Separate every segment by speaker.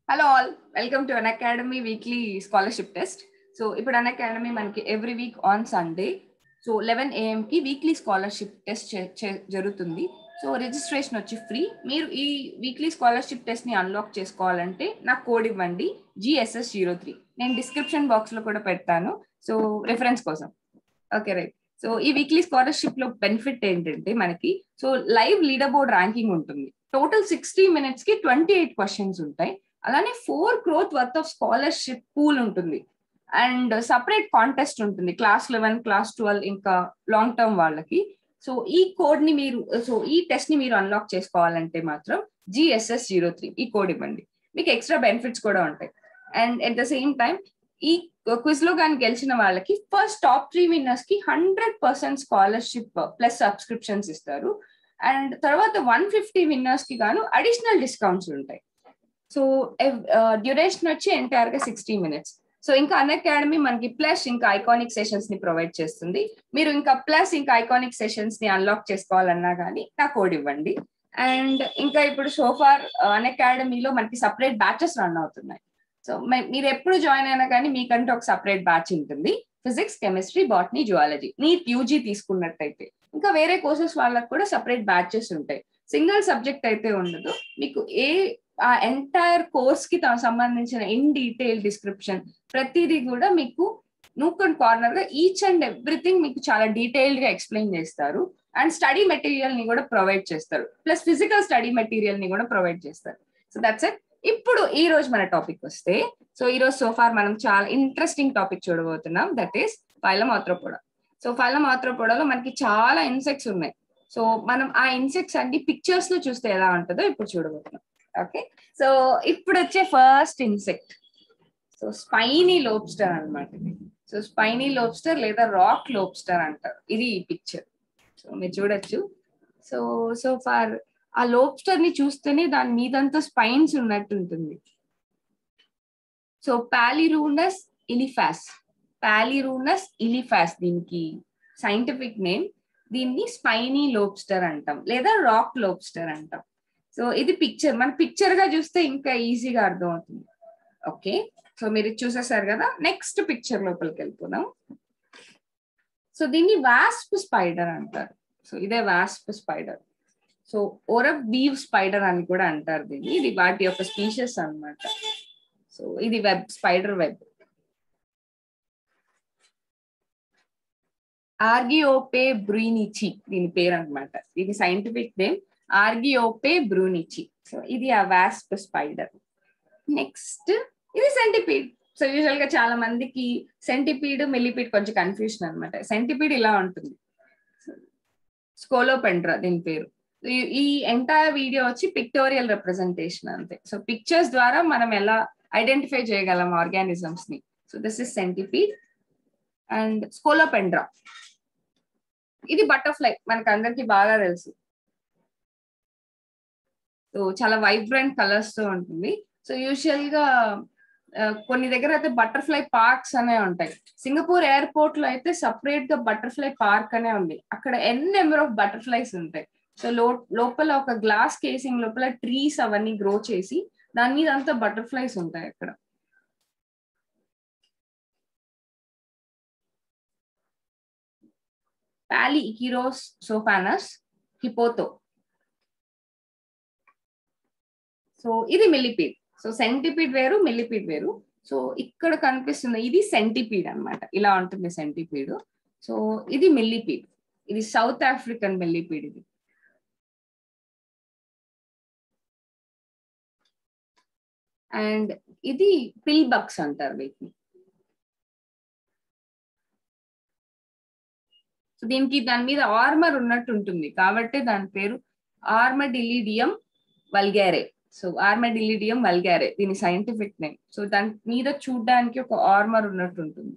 Speaker 1: hello all welcome to Unacademy weekly scholarship test so ఇప్పుడు Unacademy మనకి every week on Sunday so eleven ఏఎంకి weekly scholarship test జరుగుతుంది so registration వచ్చి free మీరు ఈ weekly scholarship test ని unlock చేసుకోవాలంటే నాకు కోడ్ ఇవ్వండి జిఎస్ఎస్ జీరో త్రీ నేను డిస్క్రిప్షన్ బాక్స్ లో కూడా పెడతాను సో రిఫరెన్స్ కోసం ఓకే రైట్ సో ఈ వీక్లీ స్కాలర్షిప్ లో బెనిఫిట్ ఏంటంటే మనకి so live leader board ranking ఉంటుంది టోటల్ సిక్స్టీ మినిట్స్ కి ట్వంటీ ఎయిట్ క్వశ్చన్స్ ఉంటాయి అలానే four growth worth of scholarship pool ఉంటుంది అండ్ సపరేట్ కాంటెస్ట్ ఉంటుంది క్లాస్ లెవెన్ క్లాస్ ట్వెల్వ్ ఇంకా లాంగ్ టర్మ్ వాళ్ళకి సో ఈ కోడ్ ని మీరు సో ఈ టెస్ట్ ని మీరు అన్లాక్ చేసుకోవాలంటే మాత్రం జిఎస్ఎస్ జీరో త్రీ ఈ కోడ్ ఇవ్వండి మీకు ఎక్స్ట్రా బెనిఫిట్స్ కూడా ఉంటాయి and at the same time ఈ క్విజ్ లో కానీ గెలిచిన వాళ్ళకి ఫస్ట్ టాప్ త్రీ విన్నర్స్ కి hundred percent scholarship plus subscriptions ఇస్తారు అండ్ తర్వాత వన్ ఫిఫ్టీ విన్నర్స్ కి గాను అడిషనల్ డిస్కౌంట్స్ ఉంటాయి సో డ్యూరేషన్ వచ్చి ఎంటైర్ గా సిక్స్టీ మినిట్స్ సో ఇంకా అన్ అకాడమీ మనకి ప్లస్ ఇంకా ఐకానిక్ సెషన్స్ ని ప్రొవైడ్ చేస్తుంది మీరు ఇంకా ప్లస్ ఇంకా ఐకానిక్ సెషన్స్ ని అన్లాక్ చేసుకోవాలన్నా కానీ నా కోడ్ ఇవ్వండి అండ్ ఇంకా ఇప్పుడు సోఫార్ అన్ అకాడమీలో మనకి సపరేట్ బ్యాచెస్ రన్ అవుతున్నాయి సో మీరు ఎప్పుడు జాయిన్ అయినా కానీ మీకంటే ఒక సపరేట్ బ్యాచ్ ఉంటుంది physics chemistry botany zoology NEET UG తీసుకున్నట్టయితే ఇంకా వేరే కోర్సెస్ వాళ్ళకి కూడా సపరేట్ బ్యాచెస్ ఉంటాయి సింగిల్ సబ్జెక్ట్ అయితే ఉండదు మీకు ఏ ఆ ఎంటైర్ కోర్స్ కి సంబంధించిన ఇన్ డీటెయిల్ డిస్క్రిప్షన్ ప్రతిదీ కూడా మీకు నూక్ అండ్ కార్నర్ గా ఈచ్ అండ్ ఎవ్రీథింగ్ మీకు చాలా డీటెయిల్డ్ గా ఎక్స్ప్లెయిన్ చేస్తారు అండ్ స్టడీ మెటీరియల్ ని కూడా ప్రొవైడ్ చేస్తారు ప్లస్ ఫిజికల్ స్టడీ మెటీరియల్ ని కూడా ప్రొవైడ్ చేస్తారు సో దట్స్ ఇట్ ఇప్పుడు ఈ రోజు మన టాపిక్ వస్తే సో ఈ రోజు సోఫార్ మనం చాలా ఇంట్రెస్టింగ్ టాపిక్ చూడబోతున్నాం that is phylum arthropoda so phylum ఆత్రోపోడలో మనకి చాలా ఇన్సెక్ట్స్ ఉన్నాయి సో మనం ఆ ఇన్సెక్ట్స్ అన్ని పిక్చర్స్ లో చూస్తే ఎలా ఉంటుందో ఇప్పుడు చూడబోతున్నాం ఓకే సో ఇప్పుడు వచ్చే first insect so spiny lobster అనమాట సో స్పైనీ లోబ్స్టర్ లేదా రాక్ లోబ్స్టర్ అంటారు ఇది ఈ పిక్చర్ సో మీరు చూడొచ్చు సో సో ఫార్ ఆ లోబ్స్టర్ ని చూస్తేనే దాని మీదంతా స్పైన్స్ ఉన్నట్టు ఉంటుంది సో పాలిరూనస్ ఇలిఫాస్ పాలిరూనస్ ఇలిఫాస్ దీనికి సైంటిఫిక్ నేమ్ దీన్ని స్పైనీ లోబ్స్టర్ అంటాం లేదా రాక్ లోబ్స్టర్ అంటాం సో ఇది పిక్చర్ మన పిక్చర్ గా చూస్తే ఇంకా ఈజీగా అర్థం అవుతుంది ఓకే సో మీరు చూసేసారు కదా నెక్స్ట్ పిక్చర్ లోపలికి వెళ్ళిపోదాం సో దీన్ని వాస్ప్ స్పైడర్ అంటారు సో ఇదే wasp spider so orb weave spider అని కూడా అంటారు దీన్ని ఇది వాటి యొక్క స్పీషియస్ అనమాట సో ఇది web spider web argiope bruennichi దీని పేరు అనమాట దీని scientific name argiope bruennichi so ఇది ఆ వాస్ప్ స్పైడర్ నెక్స్ట్ ఇది సెంటిపీడ్ సో యూజువల్ గా చాలా మందికి సెంటిపీడ్ మిల్లిపీడ్ కొంచెం కన్ఫ్యూషన్ అనమాట సెంటిపీడ్ ఇలా ఉంటుంది స్కోలోపెండ్రా దీని పేరు ఈ ఎంటైర్ వీడియో వచ్చి పిక్టోరియల్ రిప్రజెంటేషన్ అంతే సో పిక్చర్స్ ద్వారా మనం ఎలా ఐడెంటిఫై చేయగలం ఆర్గానిజమ్స్ ని so this is centipede and scolopendra ఇది బటర్ఫ్లై మనకు అందరికి బాగా తెలుసు సో చాలా వైబ్రెంట్ కలర్స్ తో ఉంటుంది సో యూజువల్ గా కొన్ని దగ్గర అయితే బటర్ఫ్లై పార్క్స్ అనే ఉంటాయి సింగపూర్ ఎయిర్పోర్ట్ లో అయితే సపరేట్ గా బటర్ఫ్లై పార్క్ అనే ఉంది అక్కడ ఎన్ నెంబర్ ఆఫ్ బటర్ఫ్లైస్ ఉంటాయి సో లో లోపల ఒక గ్లాస్ కేసింగ్ లోపల ట్రీస్ అవన్నీ గ్రో చేసి దాని మీద అంతా బటర్ఫ్లైస్ ఉంటాయి అక్కడ పాలి ఇకిరోస్ సోఫానస్ హిపోతో సో ఇది మిల్లిపీడ్ సో సెంటిపీడ్ వేరు మిల్లిపీడ్ వేరు సో ఇక్కడ కనిపిస్తుంది ఇది సెంటిపీడ్ అనమాట ఇలా ఉంటుంది సెంటిపీడ్ సో ఇది మిల్లిపీడ్ ఇది సౌత్ ఆఫ్రికన్ మిల్లిపీడ్ ఇది అండ్ ఇది పిల్ బక్స్ అంటారు వీటిని సో దీనికి దాని మీద ఆర్మర్ ఉన్నట్టు ఉంటుంది కాబట్టి దాని పేరు ఆర్మడిలిడియం వల్గారే సో ఆర్మడిలిడియం వల్గారే దీని సైంటిఫిక్ నేమ్ సో దాని మీద చూడడానికి ఒక ఆర్మర్ ఉన్నట్టు ఉంటుంది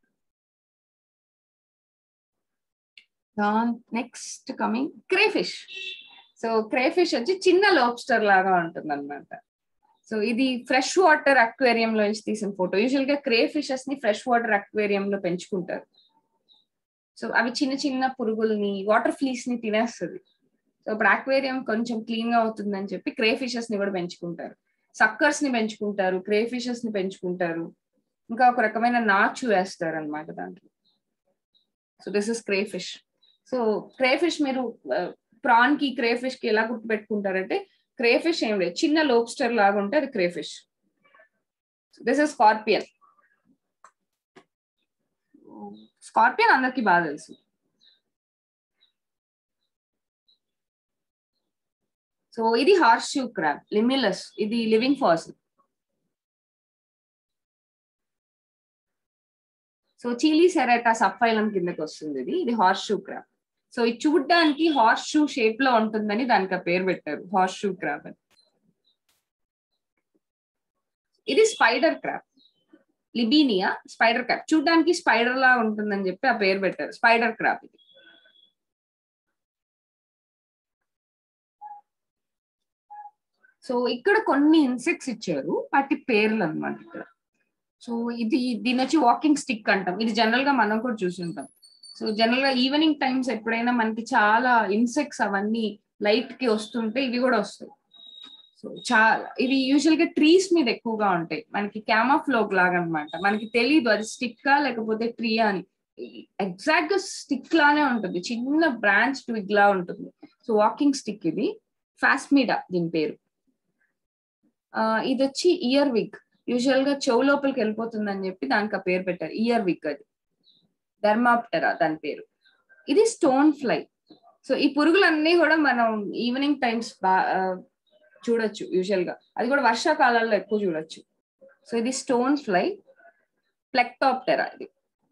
Speaker 1: next coming crayfish so crayfish వచ్చి చిన్న లోబ్స్టర్ లాగా ఉంటుంది అనమాట సో ఇది ఫ్రెష్ వాటర్ అక్వేరియం లో తీసిన ఫోటో యూజువల్ గా క్రే ఫిషెస్ ని ఫ్రెష్ వాటర్ అక్వేరియం లో పెంచుకుంటారు సో అవి చిన్న చిన్న పురుగుల్ని వాటర్ ఫ్లీస్ ని తినేస్తుంది సో ఇప్పుడు అక్వేరియం కొంచెం క్లీన్ గా అవుతుందని చెప్పి క్రే ఫిషెస్ ని కూడా పెంచుకుంటారు సక్కర్స్ ని పెంచుకుంటారు క్రే ఫిషెస్ ని పెంచుకుంటారు ఇంకా ఒక రకమైన నాచు వేస్తారు అనమాట దాంట్లో so this is crayfish so crayfish మీరు ప్రాన్ కి క్రే ఫిష్ కి ఎలా గుర్తు పెట్టుకుంటారంటే క్రే ఫిష్ ఏం లేదు చిన్న లోబ్స్టర్ లాగా ఉంటే అది crayfish this is scorpion scorpion అందరికి బాగా తెలుసు సో ఇది హార్స్ షూ క్రాబ్ లిమిలస్ ఇది living fossil so chelicerata subphylum కిందకి వస్తుంది ఇది ఇది హార్స్ షూ క్రాబ్ సో ఇది చూడ్డానికి హార్స్ షూ షేప్ లో ఉంటుందని దానికి ఆ పేరు పెట్టారు హార్స్ షూ క్రాబ్ అని ఇది spider crab libinia spider crab చూడడానికి స్పైడర్ లా ఉంటుందని చెప్పి ఆ పేరు పెట్టారు స్పైడర్ క్రాబ్ ఇది సో ఇక్కడ కొన్ని ఇన్సెక్ట్స్ ఇచ్చారు వాటి పేర్లు అనమాట ఇక్కడ సో ఇది దీని వచ్చి వాకింగ్ స్టిక్ అంటాం ఇది జనరల్ గా మనం కూడా చూసుంటాం సో జనరల్ గా ఈవినింగ్ టైమ్స్ ఎప్పుడైనా మనకి చాలా ఇన్సెక్ట్స్ అవన్నీ లైట్ కి వస్తుంటే ఇవి కూడా వస్తాయి సో చాలా ఇవి యూజువల్ గా ట్రీస్ మీద ఎక్కువగా ఉంటాయి మనకి క్యామాఫ్లోగ్ లాగా అనమాట మనకి తెలియదు అది స్టిక్కా లేకపోతే ట్రీ అని ఎగ్జాక్ట్ గా స్టిక్ లానే ఉంటుంది చిన్న బ్రాంచ్ ట్విగ్ లా ఉంటుంది సో వాకింగ్ స్టిక్ ఇది ఫాస్మిడా దీని పేరు ఇది వచ్చి ఇయర్ విగ్ యూజువల్ గా చెవు లోపలికి వెళ్ళిపోతుందని చెప్పి దానికి ఆ పేరు పెట్టారు ఇయర్ విగ్ అది ధర్మాప్టరా దాని పేరు ఇది స్టోన్ ఫ్లై సో ఈ పురుగులన్నీ కూడా మనం ఈవినింగ్ టైమ్స్ బా చూడొచ్చు యూజువల్ గా అది కూడా వర్షాకాలాల్లో ఎక్కువ చూడొచ్చు సో ఇది స్టోన్ ఫ్లై ప్లెక్టాప్టెరా ఇది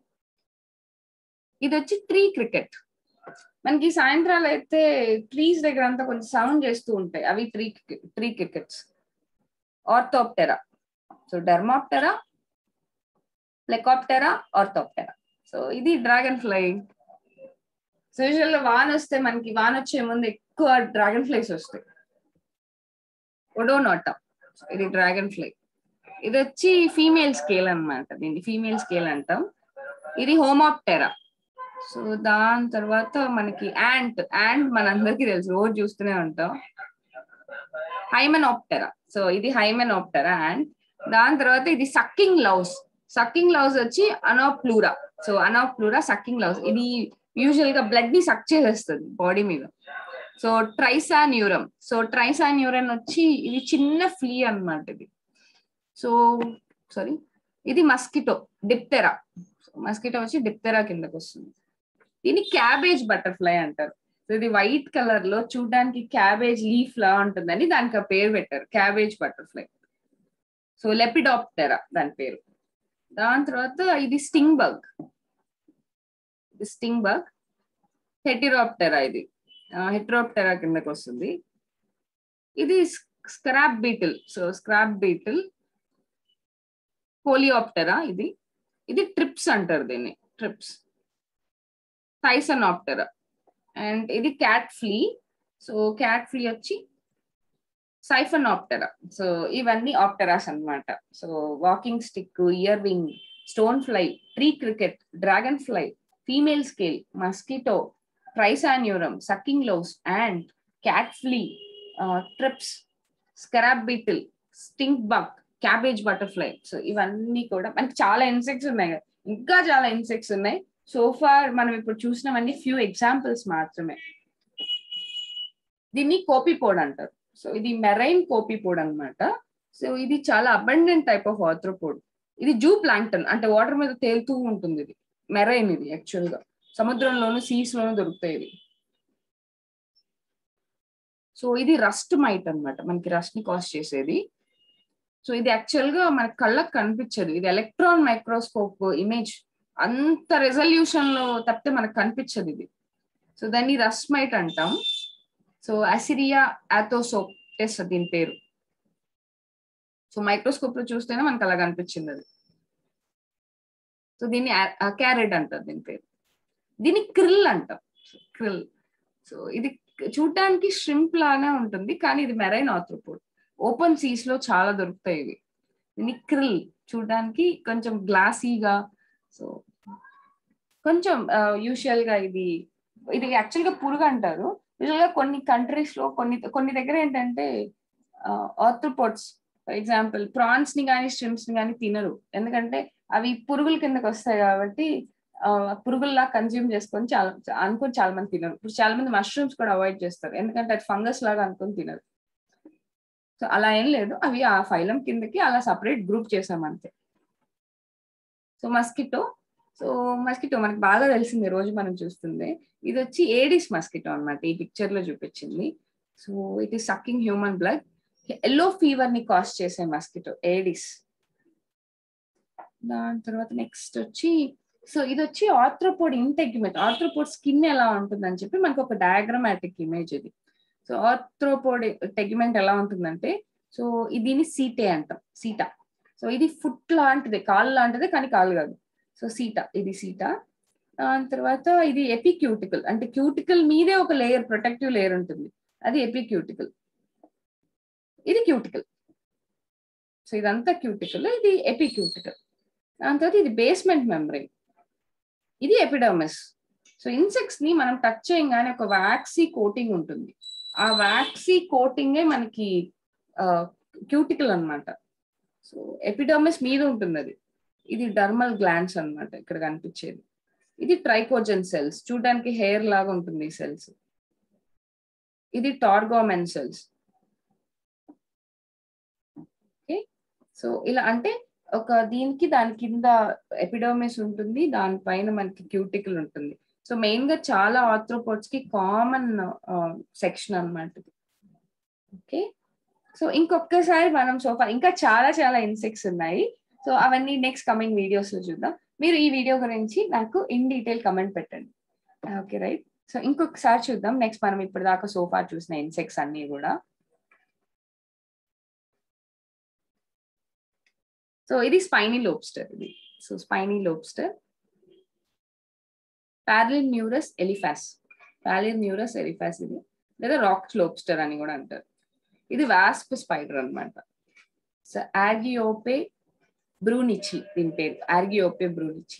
Speaker 1: ఇది వచ్చి ట్రీ క్రికెట్ మనకి సాయంత్రాలు అయితే ట్రీస్ దగ్గర అంతా కొంచెం సౌండ్ చేస్తూ ఉంటాయి అవి tree tree crickets orthoptera so dermaptera plecoptera orthoptera so ఇది డ్రాగన్ ఫ్లై సో యూజువల్ వాన్ వస్తే మనకి వాన్ వచ్చే ముందు ఎక్కువ డ్రాగన్ ఫ్లైస్ వస్తాయి ఒడోనోటా ఇది డ్రాగన్ ఫ్లై ఇది వచ్చి ఫీమేల్ స్కేల్ అనమాట దీన్ని ఫీమేల్ స్కేల్ అంటాం ఇది హోమాప్టెరా సో దాని తర్వాత మనకి యాంట్ యాంట్ మనందరికీ తెలుసు రోజు చూస్తూనే ఉంటాం హైమన్ ఆప్టెరా సో ఇది హైమన్ ఆప్టెరా యాంట్ దాని తర్వాత ఇది సక్కింగ్ లవ్స్ సక్కింగ్ లవ్స్ వచ్చి anoplura so anoplura sucking louse ఇది యూజువల్ గా బ్లడ్ ని సక్ చేసేస్తుంది బాడీ మీద సో ట్రైసాన్యూరం సో ట్రైసాన్యూరన్ వచ్చి ఇది చిన్న ఫ్లీ అనమాట ఇది సో సారీ ఇది మస్కిటో డిప్టెరా మస్కిటో వచ్చి డిప్టెరా కిందకి వస్తుంది దీన్ని క్యాబేజ్ బటర్ఫ్లై అంటారు సో ఇది వైట్ కలర్ లో చూడడానికి క్యాబేజ్ లీఫ్ లా ఉంటుందని దానికి ఆ పేరు పెట్టారు క్యాబేజ్ బటర్ఫ్లై సో లెపిడాప్టెరా దాని పేరు దాని తర్వాత ఇది స్టింగ్ బగ్ ఇది స్టింగ్ బగ్ హెటిరాప్టెరా ఇది హెట్రాప్టెరా కిందకి వస్తుంది ఇది scrap beetle so scrap beetle coleoptera ఇది ఇది ట్రిప్స్ అంటారు దీన్ని ట్రిప్స్ థైసనాప్టెరా అండ్ ఇది cat flea so cat flea వచ్చి సైఫన్ ఆప్టెరా సో ఇవన్నీ ఆప్టెరాస్ అనమాట so walking stick ear wing stone fly tree cricket dragon fly female scale mosquito thysanurum sucking louse and cat flea thrips scrap beetle stink bug cabbage butterfly so ఇవన్నీ కూడా మనకి చాలా insects ఉన్నాయి కదా ఇంకా చాలా ఇన్సెక్ట్స్ ఉన్నాయి సో ఫార్ మనం ఇప్పుడు చూసినవన్నీ ఫ్యూ ఎగ్జాంపుల్స్ మాత్రమే దీన్ని కోపిపోడ్ అంటారు సో ఇది మెరైన్ కోపిపోడ్ అనమాట సో ఇది చాలా అబండెంట్ టైప్ ఆఫ్ ఆర్థ్రోపోడ్ ఇది జూ ప్లాంక్టన్ అంటే వాటర్ మీద తేలుతూ ఉంటుంది ఇది మెరైన్ ఇది యాక్చువల్ గా సముద్రంలోను సీస్ లోను దొరుకుతాయి ఇది సో ఇది రస్ట్ మైట్ అనమాట మనకి రస్ట్ ని కాస్ట్ చేసేది సో ఇది యాక్చువల్ గా మన కళ్ళకు కనిపించదు ఇది ఎలక్ట్రాన్ మైక్రోస్కోప్ ఇమేజ్ అంత రెజల్యూషన్ లో తప్పితే మనకు కనిపించదు ఇది సో దాన్ని రస్ట్ మైట్ అంటాం సో అసిరియా ఆథోసోప్టెస్ దీని పేరు సో మైక్రోస్కోప్ లో చూస్తేనే మనకు అలా కనిపించింది అది సో దీన్ని క్యారెట్ అంటారు దీని పేరు దీన్ని క్రిల్ అంటాం క్రిల్ సో ఇది చూడటానికి ష్రింప్ లానే ఉంటుంది కానీ ఇది మెరైన్ ఆథ్రోపోడ్ ఓపెన్ సీస్ లో చాలా దొరుకుతాయి ఇవి దీన్ని క్రిల్ చూడడానికి కొంచెం గ్లాసీగా సో కొంచెం యూజువల్ గా ఇది ఇది యాక్చువల్ గా పురుగు అంటారు యూజువల్ గా కొన్ని కంట్రీస్ లో కొన్ని కొన్ని దగ్గర ఏంటంటే ఆర్థ్రోపోడ్స్ ఫర్ ఎగ్జాంపుల్ ప్రాన్స్ ని కానీ స్ట్రిమ్స్ ని కానీ తినరు ఎందుకంటే అవి పురుగుల కిందకి వస్తాయి కాబట్టి పురుగుల్లా కన్జ్యూమ్ చేసుకొని చాలా అనుకొని చాలా మంది తినరు ఇప్పుడు చాలా మంది మష్రూమ్స్ కూడా అవాయిడ్ చేస్తారు ఎందుకంటే అది ఫంగస్ లాగా అనుకొని తినరు సో అలా ఏం లేదు అవి ఆ ఫైలం కిందకి అలా సపరేట్ గ్రూప్ చేసాం అంతే సో మస్కిటో సో మస్కిటో మనకి బాగా తెలిసింది రోజు మనం చూస్తుంది ఇది వచ్చి ఏడిస్ మస్కిటో అనమాట ఈ పిక్చర్ లో చూపించింది so it is sucking human blood yellow fever ని కాస్ చేసే మస్కిటో ఏడిస్ దాని తర్వాత నెక్స్ట్ వచ్చి సో ఇది వచ్చి ఆర్థ్రోపోడ్ ఇంటెగ్యుమెంట్ ఆర్థ్రోపోడ్ స్కిన్ ఎలా ఉంటుందని చెప్పి మనకు ఒక డయాగ్రమాటిక్ ఇమేజ్ ఇది సో ఆర్థ్రోపోడ్ టెగ్యుమెంట్ ఎలా ఉంటుందంటే సో దీన్ని సీటే అంటాం సీటా సో ఇది ఫుట్ లాంటిది కాలు లాంటిదే కానీ కాలు కాదు సో సీటా ఇది సీటా దాని తర్వాత ఇది ఎపిక్యూటికల్ అంటే క్యూటికల్ మీదే ఒక లేయర్ ప్రొటెక్టివ్ లేయర్ ఉంటుంది అది ఎపిక్యూటికల్ ఇది క్యూటికల్ సో ఇదంతా క్యూటికల్ ఇది ఎపిక్యూటికల్ దాని తర్వాత ఇది బేస్మెంట్ మెమరీ ఇది ఎపిడర్మిస్ సో ఇన్సెక్ట్స్ ని మనం టచ్ చేయగానే ఒక వ్యాక్సీ కోటింగ్ ఉంటుంది ఆ వ్యాక్సీ కోటింగే మనకి క్యూటికల్ అనమాట సో ఎపిడర్మిస్ మీద ఉంటుంది అది ఇది డర్మల్ గ్లాండ్స్ అనమాట ఇక్కడ కనిపించేది ఇది ట్రైకోజన్ సెల్స్ చూడడానికి హెయిర్ లాగా ఉంటుంది ఈ సెల్స్ ఇది టార్గోమెన్ సెల్స్ ఓకే సో ఇలా అంటే ఒక దీనికి దాని కింద ఎపిడోమిస్ ఉంటుంది దానిపైన మనకి క్యూటికల్ ఉంటుంది సో మెయిన్ గా చాలా ఆర్థ్రోపోడ్స్ కి కామన్ సెక్షన్ అనమాట ఓకే సో ఇంకొకసారి మనం సోఫా ఇంకా చాలా చాలా ఇన్సెక్ట్స్ ఉన్నాయి సో అవన్నీ నెక్స్ట్ కమింగ్ వీడియోస్ లో చూద్దాం మీరు ఈ వీడియో గురించి నాకు ఇన్ డీటెయిల్ కమెంట్ పెట్టండి ఓకే రైట్ సో ఇంకొకసారి చూద్దాం నెక్స్ట్ మనం ఇప్పుడు దాకా సోఫా చూసిన ఇన్సెక్ట్స్ అన్ని కూడా సో ఇది స్పైనీ లోబ్స్టర్ ఇది so spiny lobster palinurus elephas palinurus elephas ఇది లేదా రాక్ లోబ్స్టర్ అని కూడా అంటారు ఇది వాస్ప్ స్పైడర్ అనమాట సో ఆర్గియోపే బ్రూనిచి దీని పేరు ఆర్గియోపే బ్రూనిచి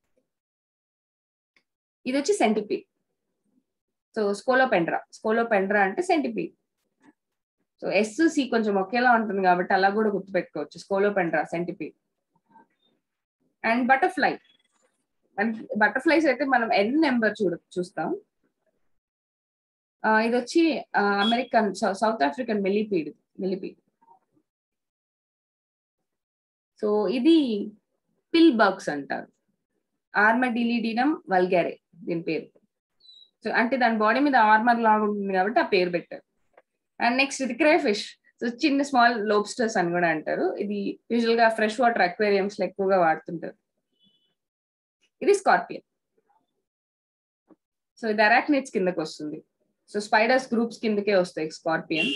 Speaker 1: ఇది వచ్చి సెంటిపీడ్ సో స్కోలోపెండ్రా స్కోలోపెండ్రా అంటే సెంటిపీడ్ సో ఎస్ సి కొంచెం ఒకేలా ఉంటుంది కాబట్టి అలా కూడా గుర్తుపెట్టుకోవచ్చు scolopendra centipede and butterfly butterflies అయితే మనం ఎన్ నెంబర్ చూడ చూస్తాం ఇది వచ్చి American south African millipede millipede so ఇది పిల్ బర్గ్స్ అంటారు ఆర్మడిలిడినం వల్గారే దీని పేరు సో అంటే దాని బాడీ మీద ఆర్మర్ లాగా ఉంటుంది కాబట్టి ఆ పేరు పెట్టారు అండ్ నెక్స్ట్ ఇది క్రే ఫిష్ సో చిన్న స్మాల్ లోబ్స్టర్స్ అని కూడా అంటారు ఇది యూజువల్ గా ఫ్రెష్ వాటర్ అక్వేరియంస్ లో ఎక్కువగా వాడుతుంటారు ఇది స్కార్పియన్ సో ఇది అరాక్నిట్స్ కిందకి వస్తుంది సో స్పైడర్స్ గ్రూప్స్ కిందకే వస్తాయి స్కార్పియన్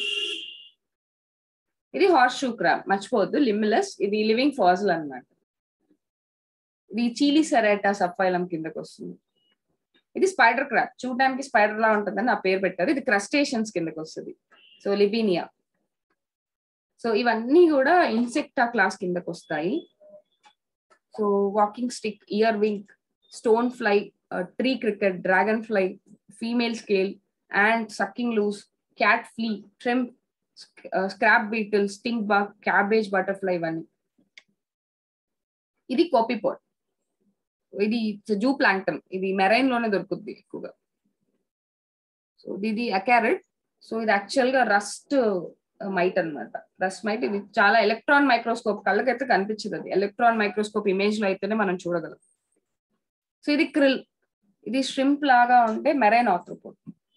Speaker 1: ఇది హార్స్ షూ క్రాబ్ మర్చిపోవద్దు లిమిలస్ ఇది లివింగ్ ఫాజల్ అనమాట ఇది చీలీ సెరాటా సబ్ఫైలం కిందకి వస్తుంది ఇది స్పైడర్ క్రాబ్ చూడడానికి స్పైడర్ లా ఉంటుందని ఆ పేరు పెట్టారు ఇది క్రస్టేషన్స్ కిందకి వస్తుంది సో లిబీనియా సో ఇవన్నీ కూడా ఇన్సెక్టా క్లాస్ కిందకి వస్తాయి so walking stick ear wing stone fly tree cricket dragon fly female scale and sucking louse cat flea ట్రెమ్ scrap beetle sting bug cabbage butterfly ఇవన్నీ ఇది కోపిపోట్ ఇది జూ ప్లాంక్టన్ ఇది మెరైన్ లోనే దొరుకుద్ది ఎక్కువగా సో ఇది అకారెట్ సో ఇది యాక్చువల్ గా రస్ట్ మైట్ అనమాట రస్ట్ మైట్ ఇది చాలా ఎలక్ట్రాన్ మైక్రోస్కోప్ కళ్ళకైతే కనిపించదు అది ఎలక్ట్రాన్ మైక్రోస్కోప్ ఇమేజ్ లో అయితేనే మనం చూడగలం సో ఇది క్రిల్ ఇది ష్రింప్ లాగా ఉంటే మెరైన్ ఆర్థ్రోపోడ్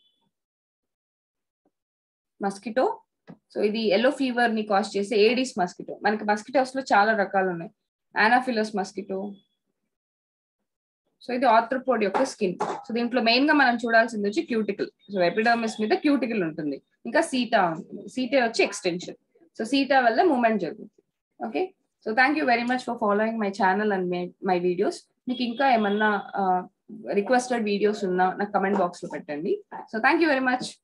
Speaker 1: మస్కిటో సో ఇది ఎల్లో ఫీవర్ ని కాస్ చేసే ఏడిస్ మస్కిటో మనకి మస్కిటోస్ లో చాలా రకాలు ఉన్నాయి ఆనాఫిలస్ మస్కిటో సో ఇది ఆర్థ్రోపోడ్ యొక్క స్కిన్ సో దీంట్లో మెయిన్ గా మనం చూడాల్సింది వచ్చి క్యూటికల్ సో ఎపిడర్మిస్ మీద క్యూటికల్ ఉంటుంది ఇంకా సీటా ఉంటుంది సీటా వచ్చి ఎక్స్టెన్షన్ సో సీటా వల్ల మూమెంట్ జరుగుతుంది okay so thank you very much for following my channel and my videos మీకు ఇంకా ఏమన్నా రిక్వెస్టెడ్ వీడియోస్ ఉన్నా నాకు కమెంట్ బాక్స్ లో పెట్టండి so thank you very much